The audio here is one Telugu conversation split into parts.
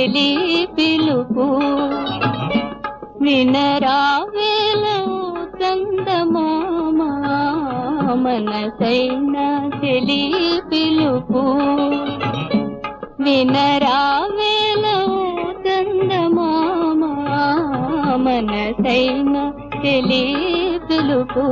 చెలి పిలుపు వినరావేలో చందమామ మనసైన చెలి పిలుపు వినరావేలో చందమామ మనసైన చెలి పిలుపు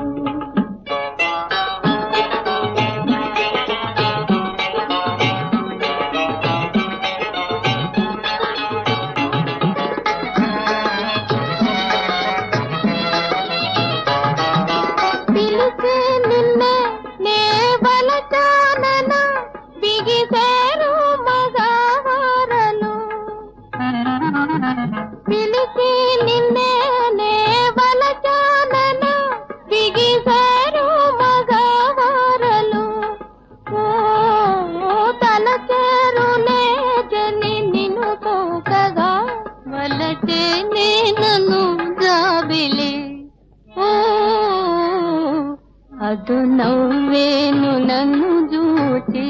పిలిచే నిన్నే నే బలచానన బిగిసేరు మగవారలు పిలిచి నిన్నే నే బలచానన బిగిసేరు మగవారలు ఓ తల చేరులే జని నిన్ను తోకగా వలచే నేను జాబిలి ఓ ಅದು ನವ್ವೇನು నన్ను చూచి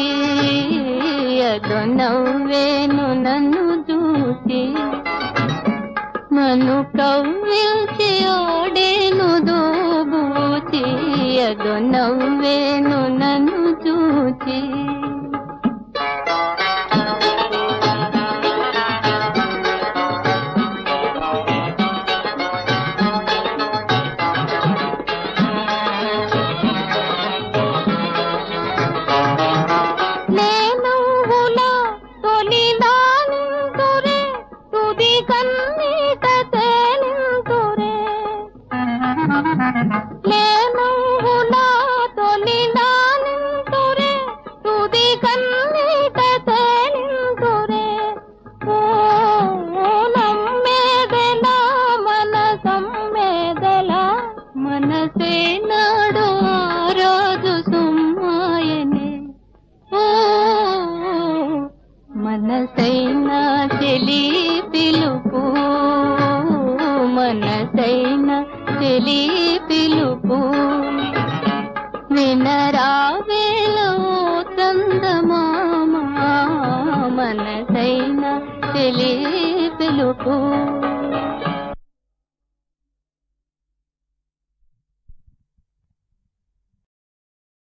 ಅದು నవ్వేను నన్ను చూచి నన్ను కవ్విల్చి ఓడేను దోబూచి ಅದು నవ్వేను నన్ను చూచి నేను ఉలా తొలిదానింతురే తుది కన్నీట తేలింతురే నేను ఉలా తొలిదానింతురే తుది కన్నీట తేలింతురే ఓ నమ్మేదెల మన సమ్మేదెల మనసే నాడు ఆ రోజు సుమ్మాయనే ఓ మనసైన చెలి పిలుపు మనసైన చెలి పిలుపు వినరావేలో చందమామ మనసైన చెలి పిలుపు